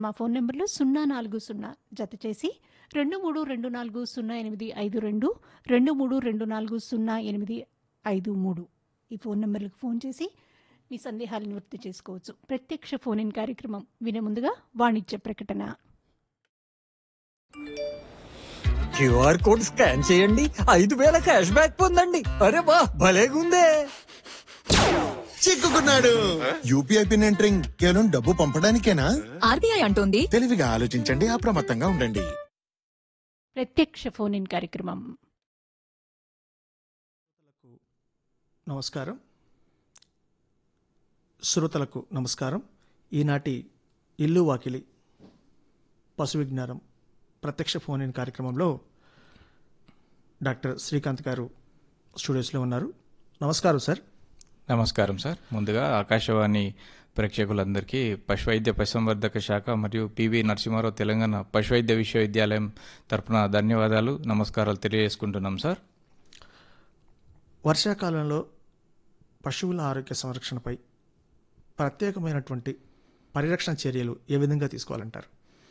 మా ఫోన్ నెంబర్లు సున్నా నాలుగు సున్నా జత చేసి రెండు మూడు రెండు నాలుగు సున్నా ఎనిమిది ఐదు రెండు రెండు మూడు రెండు నాలుగు సున్నా ఎనిమిది ఐదు మూడు ఈ ఫోన్ నెంబర్లకు ఫోన్ చేసి మీ సందేహాలను నివృత్తి చేసుకోవచ్చు ప్రత్యక్ష ఫోన్ ఇన్ కార్యక్రమం వినే ముందుగా వాణిజ్య ప్రకటన క్యూఆర్ కోడ్ స్కాన్ చేయండి ఐదు వేల క్యాష్ బ్యాక్ పొందండి అరే వా భలేగుందే చిక్కుకున్నాడు యూపీఐ పిన్ ఎంటరింగ్ కేవలం డబ్బు పంపడానికేనా ఆర్బీఐ అంటోంది తెలివిగా ఆలోచించండి అప్రమత్తంగా ఉండండి ప్రత్యక్ష ఫోన్ ఇన్ కార్యక్రమం నమస్కారం శ్రోతలకు నమస్కారం ఈనాటి ఇల్లు వాకిలి పశు విజ్ఞానం ప్రత్యక్ష ఫోన్ ఇన్ కార్యక్రమంలో డాక్టర్ శ్రీకాంత్ గారు స్టూడియోస్లో ఉన్నారు నమస్కారం సార్ నమస్కారం సార్ ముందుగా ఆకాశవాణి ప్రేక్షకులందరికీ పశువైద్య పశుసంవర్ధక శాఖ మరియు పివి నరసింహారావు తెలంగాణ పశువైద్య విశ్వవిద్యాలయం తరపున ధన్యవాదాలు నమస్కారాలు తెలియజేసుకుంటున్నాం సార్ వర్షాకాలంలో పశువుల ఆరోగ్య సంరక్షణపై ప్రత్యేకమైనటువంటి పరిరక్షణ చర్యలు ఏ విధంగా తీసుకోవాలంటారు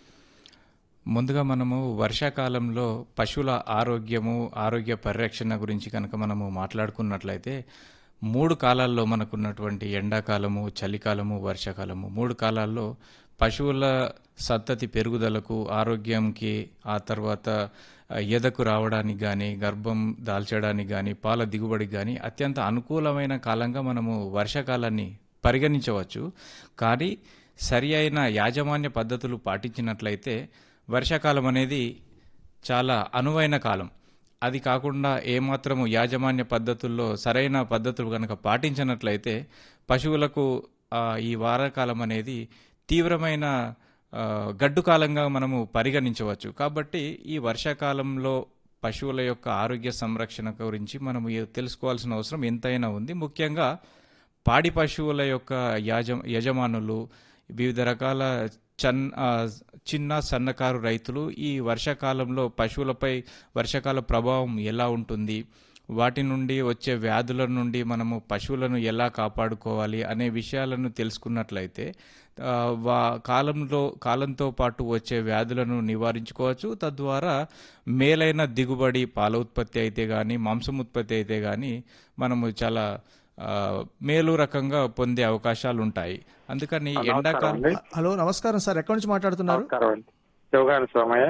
ముందుగా మనము వర్షాకాలంలో పశువుల ఆరోగ్యము ఆరోగ్య పరిరక్షణ గురించి కనుక మనము మాట్లాడుకున్నట్లయితే మూడు కాలాల్లో మనకున్నటువంటి ఎండాకాలము చలికాలము వర్షాకాలము మూడు కాలాల్లో పశువుల సంతతి పెరుగుదలకు ఆరోగ్యంకి ఆ తర్వాత ఆ, ఎదకు రావడానికి కానీ గర్భం దాల్చడానికి కానీ పాల దిగుబడికి కానీ అత్యంత అనుకూలమైన కాలంగా మనము వర్షాకాలాన్ని పరిగణించవచ్చు కానీ సరి అయిన యాజమాన్య పద్ధతులు పాటించినట్లయితే వర్షాకాలం అనేది చాలా అనువైన కాలం అది కాకుండా ఏమాత్రము యాజమాన్య పద్ధతుల్లో సరైన పద్ధతులు కనుక పాటించినట్లయితే పశువులకు ఆ, ఈ వారాకాలం అనేది తీవ్రమైన ఆ, గడ్డు కాలంగా మనము పరిగణించవచ్చు కాబట్టి ఈ వర్షాకాలంలో పశువుల యొక్క ఆరోగ్య సంరక్షణ గురించి మనము ఏ- తెలుసుకోవాల్సిన అవసరం ఎంతైనా ఉంది ముఖ్యంగా పాడి పశువుల యొక్క యాజ యజమానులు వివిధ రకాల చన్ ఆ, చిన్న సన్నకారు రైతులు ఈ వర్షాకాలంలో పశువులపై వర్షాకాల ప్రభావం ఎలా ఉంటుంది వాటి నుండి వచ్చే వ్యాధుల నుండి మనము పశువులను ఎలా కాపాడుకోవాలి అనే విషయాలను తెలుసుకున్నట్లయితే ఆ, వా కాలంలో కాలంతో పాటు వచ్చే వ్యాధులను నివారించుకోవచ్చు తద్వారా మేలైన దిగుబడి పాల ఉత్పత్తి అయితే కానీ మాంసం ఉత్పత్తి అయితే కానీ మనము చాలా ఆ, మేలు రకంగా పొందే అవకాశాలు ఉంటాయి అందుకని ఎండాకాలం హలో నమస్కారం సార్ ఎక్కడి నుంచి మాట్లాడుతున్నారు నమస్కారం అండి శివగారి సోమయ్య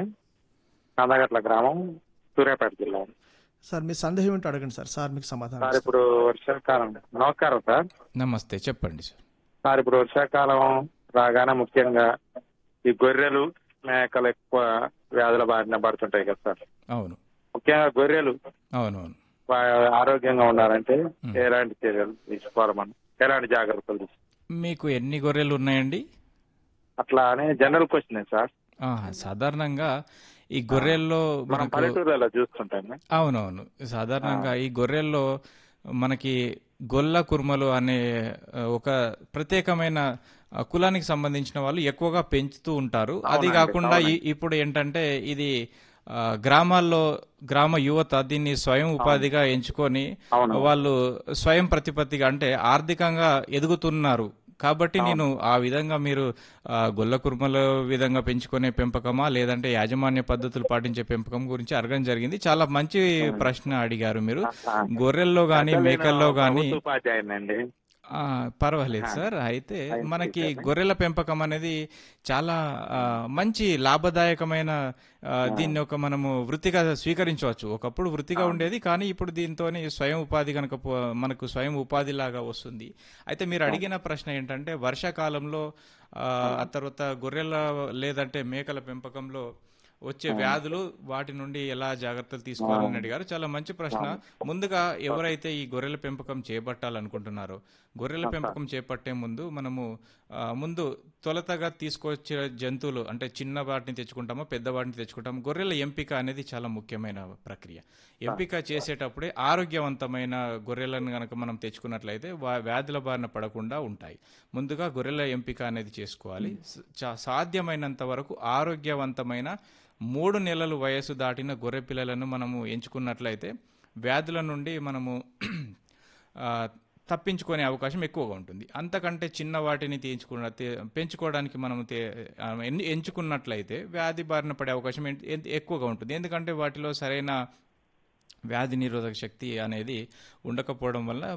కందగట్ల గ్రామం సూర్యాపేట జిల్లా సార్ మీ సందేహం ఏంటో అడగండి సార్ సార్ మీకు సమాధానం సార్ ఇస్తారు. ఇప్పుడు వర్షాకాలం నమస్కారం సార్ నమస్తే చెప్పండి సార్ సార్ ఇప్పుడు వర్షాకాలం రాగానే ముఖ్యంగా ఈ గొర్రెలు మేకలు ఎక్కువ వ్యాధుల బారిన పడుతుంటాయి కదా సార్ అవును ముఖ్యంగా గొర్రెలు అవునవును వా- ఆరోగ్యంగా ఉండాలంటే ఎలాంటి చర్యలు తీసుకోవాలి మనం ఎలాంటి జాగ్రత్తలు తీసుకోవాలి మీకు ఎన్ని గొర్రెలు ఉన్నాయండి అట్లా అని జనరల్ క్వశ్చన్ సార్ ఆ, సాధారణంగా ఈ గొర్రెల్లో మనం మనకు పల్లెటూరులో చూస్తుంటాం అవునవును సాధారణంగా ఈ గొర్రెల్లో మనకి గొల్ల కుర్మలు అనే ఆ, ఒక ప్రత్యేకమైన ఆ, కులానికి సంబంధించిన వాళ్ళు ఎక్కువగా పెంచుతూ ఉంటారు అది అవునండి, కాకుండా ఈ- అవునండి. ఇప్పుడు ఏంటంటే ఇది ఆ, గ్రామాల్లో గ్రామ యువత దీన్ని స్వయం ఉపాధిగా ఎంచుకొని అవును. వాళ్ళు స్వయం ప్రతిపత్తిగా అంటే ఆర్థికంగా ఎదుగుతున్నారు కాబట్టి నేను ఆ విధంగా మీరు ఆ, గొల్ల కుర్మల విధంగా పెంచుకునే పెంపకమా లేదంటే యాజమాన్య పద్ధతులు పాటించే పెంపకం గురించి అడగడం జరిగింది చాలా మంచి ప్రశ్న అడిగారు మీరు గొర్రెల్లో గాని మేకల్లో గాని ఉపాధ్యాయునండి ఆ, పర్వాలేదు సార్ అయితే మనకి గొర్రెల పెంపకం అనేది చాలా ఆ, మంచి లాభదాయకమైన ఆ, దీన్ని ఒక మనము వృత్తిగా స్వీకరించవచ్చు ఒకప్పుడు వృత్తిగా ఉండేది కానీ ఇప్పుడు దీంతో స్వయం ఉపాధి కనుక పో- మనకు స్వయం ఉపాధి లాగా వస్తుంది అయితే మీరు అడిగిన ప్రశ్న ఏంటంటే వర్షాకాలంలో ఆ, ఆ తర్వాత గొర్రెల లేదంటే మేకల పెంపకంలో వచ్చే వ్యాధులు వాటి నుండి ఎలా జాగ్రత్తలు తీసుకోవాలని అడిగారు చాలా మంచి ప్రశ్న ముందుగా ఎవరైతే ఈ గొర్రెల పెంపకం చేపట్టాలనుకుంటున్నారో గొర్రెల పెంపకం చేపట్టే ముందు మనము ఆ, ముందు తొలతగా తీసుకొచ్చే జంతువులు అంటే చిన్న వాటిని తెచ్చుకుంటామో పెద్ద వాటిని తెచ్చుకుంటామో గొర్రెల ఎంపిక అనేది చాలా ముఖ్యమైన ప్రక్రియ ఎంపిక చేసేటప్పుడే ఆరోగ్యవంతమైన గొర్రెలను గనక మనం తెచ్చుకున్నట్లయితే వా- వ్యాధుల బారిన పడకుండా ఉంటాయి ముందుగా గొర్రెల ఎంపిక అనేది చేసుకోవాలి స- చా- సాధ్యమైనంత వరకు ఆరోగ్యవంతమైన మూడు నెలలు వయసు దాటిన గొర్రె పిల్లలను మనము ఎంచుకున్నట్లయితే వ్యాధుల నుండి మనము ఆ, తప్పించుకునే అవకాశం ఎక్కువగా ఉంటుంది అంతకంటే చిన్న వాటిని తీయించుకున్న తే- పెంచుకోవడానికి మనం తే- ఆ, ఎన్ని- ఎంచుకున్నట్లయితే వ్యాధి బారిన పడే అవకాశం ఎన్- ఎన్- ఎక్కువగా ఉంటుంది ఎందుకంటే వాటిలో సరైన వ్యాధి నిరోధక శక్తి అనేది ఉండకపోవడం వల్ల